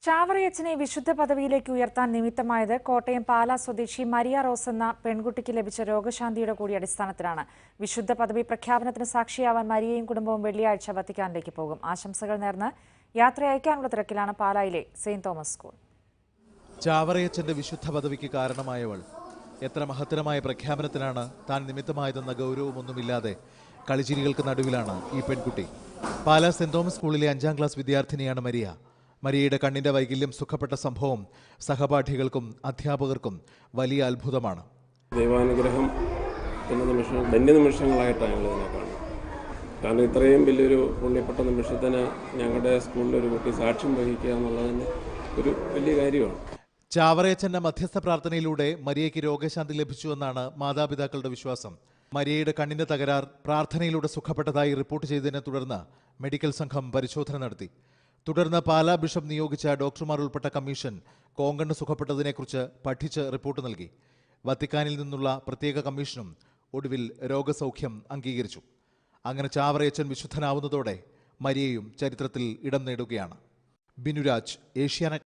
ചാവറയച്ചനെ വിശുദ്ധ പദവിയിലേക്ക് ഉയർത്താൻ നിമിത്തമായത് കോട്ടയം പാലാ സ്വദേശി മരിയ റോസ് എന്ന പെൺകുട്ടിക്ക് ലഭിച്ച രോഗശാന്തിയുടെ കൂടി അടിസ്ഥാനത്തിലാണ് വിശുദ്ധ പദവി പ്രഖ്യാപനത്തിന് സാക്ഷിയാവാൻ മരിയയും കുടുംബവും വെള്ളിയാഴ്ച വത്തിക്കാനിലേക്ക് പോകും ആശംസകൾ നേർന്ന് യാത്ര അയക്കാനുള്ള തിരക്കിലാണ് പാലായിലെ സെയിന്റ് തോമസ് സ്കൂൾ ചാവറയച്ചന്റെ വിശുദ്ധ പദവിക്ക് കാരണമായവൾ എത്ര മഹത്തരമായ പ്രഖ്യാപനത്തിനാണ് താൻ നിമിത്തമായതെന്ന ഗൗരവമൊന്നുമില്ലാതെ കളിച്ചിരികൾക്ക് നടുവിലാണ് ഈ പെൺകുട്ടി പാലാ സെന്റ് തോമസ് സ്കൂളിലെ അഞ്ചാം ക്ലാസ് വിദ്യാർത്ഥിനിയാണ് മരിയ മരിയയുടെ കണ്ണിന്റെ വൈകല്യം സുഖപ്പെട്ട സംഭവം സഹപാഠികൾക്കും അധ്യാപകർക്കും വലിയ അത്ഭുതമാണ് ദൈവാനുഗ്രഹം എന്ന നിമിഷം ധന്യ നിമിഷങ്ങളായിട്ടാണ് ഞങ്ങൾ ഇതിനെ കാണുന്നത് കാരണം ഇത്രയും വലിയൊരു പുണ്യപ്പെട്ട നിമിഷത്തിന് ഞങ്ങളുടെ സ്കൂളിലെ ഒരു കുട്ടി സാക്ഷ്യം വഹിക്കുക എന്നുള്ളത് തന്നെ ഒരു വലിയ കാര്യമാണ് ചാവറയച്ചന്റെ മധ്യസ്ഥ പ്രാർത്ഥനയിലൂടെ മരിയയ്ക്ക് രോഗശാന്തി ലഭിച്ചുവെന്നാണ് മാതാപിതാക്കളുടെ വിശ്വാസം മരിയയുടെ കണ്ണിന്റെ തകരാർ പ്രാർത്ഥനയിലൂടെ സുഖപ്പെട്ടതായി റിപ്പോർട്ട് ചെയ്തതിനെ തുടർന്ന് മെഡിക്കൽ സംഘം പരിശോധന നടത്തി തുടർന്ന് പാലാ ബിഷപ്പ് നിയോഗിച്ച ഡോക്ടർമാർ ഉൾപ്പെട്ട കമ്മീഷൻ കോങ്കണ്ണ് സുഖപ്പെട്ടതിനെക്കുറിച്ച് പഠിച്ച് റിപ്പോർട്ട് നൽകി വത്തിക്കാനിൽ നിന്നുള്ള പ്രത്യേക കമ്മീഷനും ഒടുവിൽ രോഗസൗഖ്യം അംഗീകരിച്ചു അങ്ങനെ ചാവറയച്ചൻ വിശുദ്ധനാവുന്നതോടെ മരിയയും ചരിത്രത്തിൽ ഇടം നേടുകയാണ് ബിനുരാജ് ഏഷ്യാനെറ്റ്